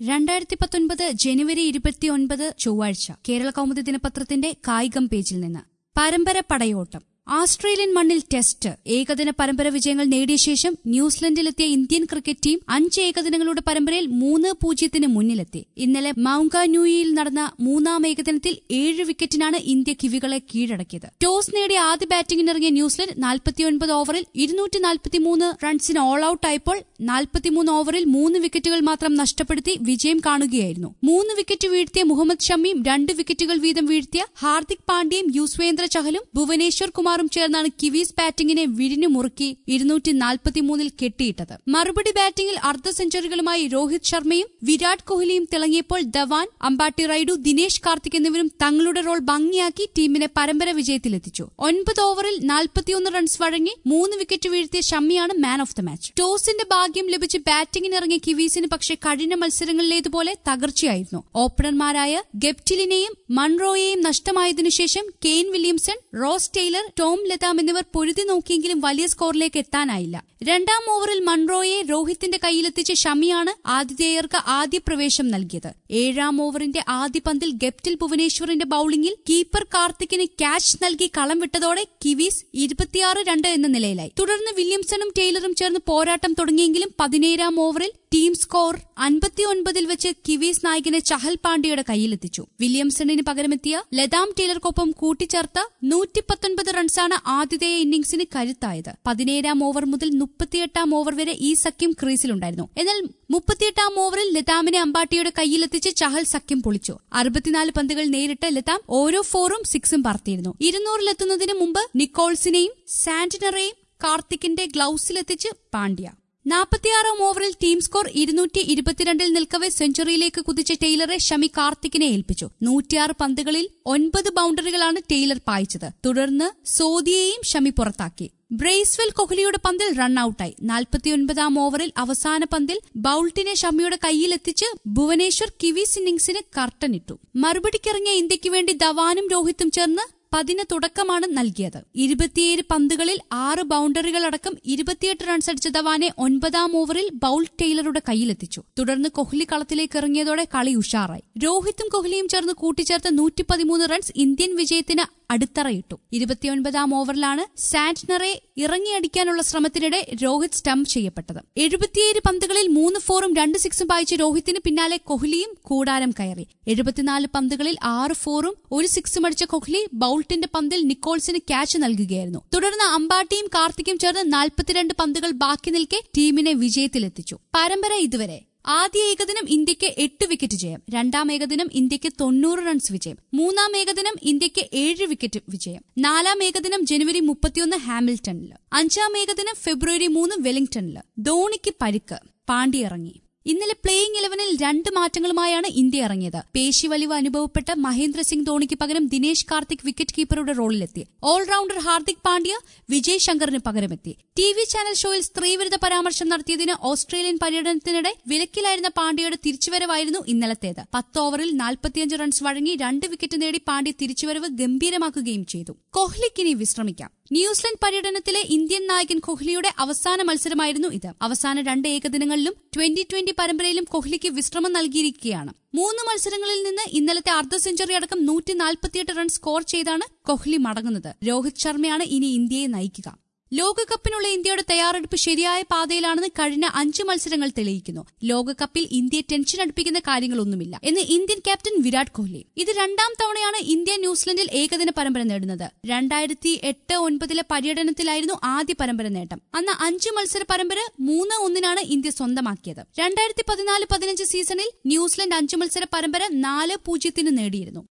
രണ്ടായിരത്തി പത്തൊൻപത് ജനുവരി ഇരുപത്തിയൊൻപത് ചൊവ്വാഴ്ച കേരള കൗമുദി ദിനപത്രത്തിന്റെ കായികം പേജിൽ നിന്ന് പരമ്പര പടയോട്ടം ആസ്ട്രേലിയൻ മണ്ണിൽ ടെസ്റ്റ് ഏകദിന പരമ്പര വിജയങ്ങൾ നേടിയ ശേഷം ന്യൂസിലൻഡിലെത്തിയ ഇന്ത്യൻ ക്രിക്കറ്റ് ടീം അഞ്ച് ഏകദിനങ്ങളുടെ പരമ്പരയിൽ മൂന്ന് പൂജ്യത്തിന് മുന്നിലെത്തി ഇന്നലെ മൌങ്കാന്യൂയിൽ നടന്ന മൂന്നാം ഏകദിനത്തിൽ ഏഴ് വിക്കറ്റിനാണ് ഇന്ത്യ കിവികളെ കീഴടക്കിയത് ടോസ് നേടിയ ആദ്യ ബാറ്റിംഗിനിറങ്ങിയ ന്യൂസിലൻഡ് നാൽപ്പത്തിയൊൻപത് ഓവറിൽ ഇരുന്നൂറ്റി നാൽപ്പത്തിമൂന്ന് റൺസിന് ഓൾ ഔട്ട് ആയപ്പോൾ നാൽപ്പത്തിമൂന്ന് ഓവറിൽ മൂന്ന് വിക്കറ്റുകൾ മാത്രം നഷ്ടപ്പെടുത്തി വിജയം കാണുകയായിരുന്നു മൂന്ന് വിക്കറ്റ് വീഴ്ത്തിയ മുഹമ്മദ് ഷമിയും രണ്ട് വിക്കറ്റുകൾ വീതം വീഴ്ത്തിയ ഹാർദിക് പാണ്ഡ്യയും യുസ്വേന്ദ്ര ചഹലും ഭുവനേശ്വർ കുമാറും ചേർന്നാണ് കിവീസ് ബാറ്റിംഗിനെ വിഴിഞ്ഞു മുറുക്കി ഇരുന്നൂറ്റി നാൽപ്പത്തിമൂന്നിൽ കെട്ടിയിട്ടത് മറുപടി ബാറ്റിംഗിൽ അർദ്ധ സെഞ്ചുറികളുമായി രോഹിത് ശർമ്മയും വിരാട് കോഹ്ലിയും തിളങ്ങിയപ്പോൾ ധവാൻ അമ്പാട്ടി റൈഡു ദിനേശ് കാർത്തിക് എന്നിവരും തങ്ങളുടെ റോൾ ഭംഗിയാക്കി ടീമിനെ പരമ്പര വിജയത്തിലെത്തിച്ചു ഒൻപത് ഓവറിൽ നാൽപ്പത്തിയൊന്ന് റൺസ് വഴങ്ങി മൂന്ന് വിക്കറ്റ് വീഴ്ത്തിയ ഷമ്മിയാണ് മാൻ ഓഫ് ദ മാച്ച് ടോസിന്റെ ഭാഗ്യം ലഭിച്ച് ബാറ്റിംഗിനിറങ്ങിയ കിവീസിന് പക്ഷേ കഴിഞ്ഞ മത്സരങ്ങളിലേതുപോലെ തകർച്ചയായിരുന്നു ഓപ്പണർമാരായ ഗെപ്റ്റിലിനെയും മൺറോയെയും നഷ്ടമായതിനു ശേഷം Kane Williamson Ross Taylor Tom Latham എന്നിവർ പൊരുതി നോക്കിയെങ്കിലും വലിയ സ്കോറിലേക്ക് എത്താനായില്ല രണ്ടാം ഓവറിൽ മൺറോയെ രോഹിത്തിന്റെ കയ്യിലെത്തിച്ച് ഷമിയാണ് ആതിഥേയർക്ക് ആദ്യ പ്രവേശം നൽകിയത് ഏഴാം ഓവറിന്റെ ആദ്യ പന്തിൽ ഗപ്റ്റിൽ ഭുവനേശ്വറിന്റെ ബൌളിംഗിൽ കീപ്പർ കാർത്തിക്കിന് ക്യാച്ച് നൽകി കളം വിട്ടതോടെ കിവീസ് ഇരുപത്തിയാറ് രണ്ട് എന്ന നിലയിലായി തുടർന്ന് വില്യംസണും ടൈലറും ചേർന്ന് പോരാട്ടം തുടങ്ങിയെങ്കിലും പതിനേഴാം ഓവറിൽ ടീം സ്കോർ അൻപത്തിയൊൻപതിൽ വെച്ച് കിവീസ് നായകനെ ചഹൽ പാണ്ഡ്യയുടെ കയ്യിലെത്തിച്ചു വില്യംസണിന് പകരമെത്തിയ ലതാം ടൈലർക്കൊപ്പം കൂട്ടിച്ചേർത്ത നൂറ്റി പത്തൊൻപത് റൺസാണ് ആതിഥേയ ഇന്നിംഗ്സിന് കരുത്തായത് പതിനേഴാം ഓവർ മുതൽ മുപ്പത്തിയെട്ടാം ഓവർ വരെ ഈ സഖ്യം ക്രീസിലുണ്ടായിരുന്നു എന്നാൽ മുപ്പത്തിയെട്ടാം ഓവറിൽ ലതാമിനെ അമ്പാട്ടിയുടെ കയ്യിലെത്തിച്ച് ചഹൽ സഖ്യം പൊളിച്ചു അറുപത്തിനാല് പന്തുകൾ നേരിട്ട് ലതാം ഓരോ ഫോറും സിക്സും പറത്തിയിരുന്നു ഇരുന്നൂറിലെത്തുന്നതിന് മുമ്പ് നിക്കോൾസിനെയും സാന്റിനറെയും കാർത്തിക്കിന്റെ ഗ്ലൌസിലെത്തിച്ച് പാണ്ഡ്യ നാൽപ്പത്തിയാറാം ഓവറിൽ ടീം സ്കോർ ഇരുന്നൂറ്റി ഇരുപത്തിരണ്ടിൽ നിൽക്കവെ സെഞ്ചുറിയിലേക്ക് കുതിച്ച ടൈലറെ ഷമി കാർത്തിക്കിനെ ഏൽപ്പിച്ചു നൂറ്റിയാറ് പന്തുകളിൽ ഒൻപത് ബൌണ്ടറികളാണ് ടൈലർ പായിച്ചത് തുടർന്ന് സോദിയെയും ഷമി പുറത്താക്കി ബ്രേസ്വെൽ കോഹ്ലിയുടെ പന്തിൽ റണ്ണൌട്ടായി നാൽപ്പത്തിയൊൻപതാം ഓവറിൽ അവസാന പന്തിൽ ബൌൾട്ടിനെ ഷമിയുടെ കയ്യിലെത്തിച്ച് ഭുവനേശ്വർ കിവീസ് ഇന്നിംഗ്സിന് കർട്ടനിട്ടു മറുപടിക്കിറങ്ങിയ ഇന്ത്യയ്ക്ക് വേണ്ടി ധവാനും രോഹിത്തും ചേർന്ന് പതിന് തുടക്കമാണ് നൽകിയത് ഇരുപത്തിയേഴ് പന്തുകളിൽ ആറ് ബൌണ്ടറികളടക്കം ഇരുപത്തിയെട്ട് റൺസ് അടിച്ച ധവാനെ ഒൻപതാം ഓവറിൽ ബൌൾ ടൈലറുടെ കയ്യിലെത്തിച്ചു തുടർന്ന് കോഹ്ലി കളത്തിലേക്ക് ഇറങ്ങിയതോടെ കളി ഉഷാറായി രോഹിത്തും കോഹ്ലിയും ചേർന്ന് കൂട്ടിച്ചേർത്ത നൂറ്റി പതിമൂന്ന് റൺസ് ഇന്ത്യൻ വിജയത്തിന് അടിത്തറയിട്ടു ഇരുപത്തിയൊൻപതാം ഓവറിലാണ് സാന്റ്നറെ ഇറങ്ങിയടിക്കാനുള്ള ശ്രമത്തിനിടെ രോഹിത് സ്റ്റംപ് ചെയ്യപ്പെട്ടത് എഴുപത്തിയേഴ് പന്തുകളിൽ മൂന്ന് ഫോറും രണ്ട് സിക്സും പായിച്ച രോഹിത്തിന് പിന്നാലെ കോഹ്ലിയും കൂടാരം കയറി എഴുപത്തിനാല് പന്തുകളിൽ ആറ് ഫോറും ഒരു സിക്സും അടിച്ച കോഹ്ലി ബൌൾട്ടിന്റെ പന്തിൽ നിക്കോൾസിന് ക്യാച്ച് നൽകുകയായിരുന്നു തുടർന്ന് അമ്പാട്ടിയും കാർത്തിക്കും ചേർന്ന് നാൽപ്പത്തിരണ്ട് പന്തുകൾ ബാക്കി നിൽക്കെ ടീമിനെ വിജയത്തിലെത്തിച്ചു പരമ്പര ഇതുവരെ ആദ്യ ഏകദിനം ഇന്ത്യക്ക് എട്ട് വിക്കറ്റ് ജയം രണ്ടാം ഏകദിനം ഇന്ത്യക്ക് തൊണ്ണൂറ് റൺസ് വിജയം മൂന്നാം ഏകദിനം ഇന്ത്യക്ക് ഏഴ് വിക്കറ്റ് വിജയം നാലാം ഏകദിനം ജനുവരി മുപ്പത്തിയൊന്ന് ഹാമിൽട്ടണില് അഞ്ചാം ഏകദിനം ഫെബ്രുവരി മൂന്ന് വെലിംഗ്ടണില് ധോണിക്ക് പരിക്ക് പാണ്ഡ്യ ഇറങ്ങി ഇന്നലെ പ്ലേയിംഗ് ഇലവനിൽ രണ്ട് മാറ്റങ്ങളുമായാണ് ഇന്ത്യ ഇറങ്ങിയത് പേശി വലിവ് അനുഭവപ്പെട്ട മഹേന്ദ്ര സിംഗ് ധോണിക്ക് പകരം ദിനേശ് കാർത്തിക് വിക്കറ്റ് കീപ്പറുടെ റോളിലെത്തി ഓൾറൌണ്ടർ ഹാർദിക് പാണ്ഡ്യ വിജയ് ശങ്കറിന് പകരമെത്തി ടി വി ചാനൽ ഷോയിൽ സ്ത്രീവിരുദ്ധ പരാമർശം നടത്തിയതിന് ഓസ്ട്രേലിയൻ പര്യടനത്തിനിടെ വിലക്കിലായിരുന്ന പാണ്ഡ്യയുടെ തിരിച്ചുവരവായിരുന്നു ഇന്നലത്തേത് പത്ത് ഓവറിൽ നാൽപ്പത്തിയഞ്ച് റൺസ് വഴങ്ങി രണ്ട് വിക്കറ്റ് നേടി പാണ്ഡ്യ തിരിച്ചുവരവ് ഗംഭീരമാക്കുകയും ചെയ്തു കോഹ്ലിക്കിനി വിശ്രമിക്കാം ന്യൂസിലൻഡ് പര്യടനത്തിലെ ഇന്ത്യൻ നായകൻ കോഹ്ലിയുടെ അവസാന മത്സരമായിരുന്നു ഇത് അവസാന രണ്ട് ഏകദിനങ്ങളിലും ട്വന്റി ട്വന്റി പരമ്പരയിലും കോഹ്ലിക്ക് വിശ്രമം നൽകിയിരിക്കുകയാണ് മൂന്ന് മത്സരങ്ങളിൽ നിന്ന് ഇന്നലത്തെ അർദ്ധ സെഞ്ചുറി അടക്കം നൂറ്റി നാൽപ്പത്തിയെട്ട് റൺ സ്കോർ ചെയ്താണ് കോഹ്ലി മടങ്ങുന്നത് രോഹിത് ശർമ്മയാണ് ഇനി ഇന്ത്യയെ നയിക്കുക ലോകകപ്പിനുള്ള ഇന്ത്യയുടെ തയ്യാറെടുപ്പ് ശരിയായ പാതയിലാണെന്ന് കഴിഞ്ഞ അഞ്ച് മത്സരങ്ങൾ തെളിയിക്കുന്നു ലോകകപ്പിൽ ഇന്ത്യയെ ടെൻഷൻ അടുപ്പിക്കുന്ന കാര്യങ്ങളൊന്നുമില്ല എന്ന് ഇന്ത്യൻ ക്യാപ്റ്റൻ വിരാട് കോഹ്ലി ഇത് രണ്ടാം തവണയാണ് ഇന്ത്യ ന്യൂസിലൻഡിൽ ഏകദിന പരമ്പര നേടുന്നത് രണ്ടായിരത്തി എട്ട് ഒൻപതിലെ പര്യടനത്തിലായിരുന്നു ആദ്യ പരമ്പര നേട്ടം അന്ന് അഞ്ച് മത്സര പരമ്പര മൂന്ന് ഒന്നിനാണ് ഇന്ത്യ സ്വന്തമാക്കിയത് രണ്ടായിരത്തി പതിനാല് പതിനഞ്ച് സീസണിൽ ന്യൂസിലൻഡ് അഞ്ച് മത്സര പരമ്പര നാല് പൂജ്യത്തിന് നേടിയിരുന്നു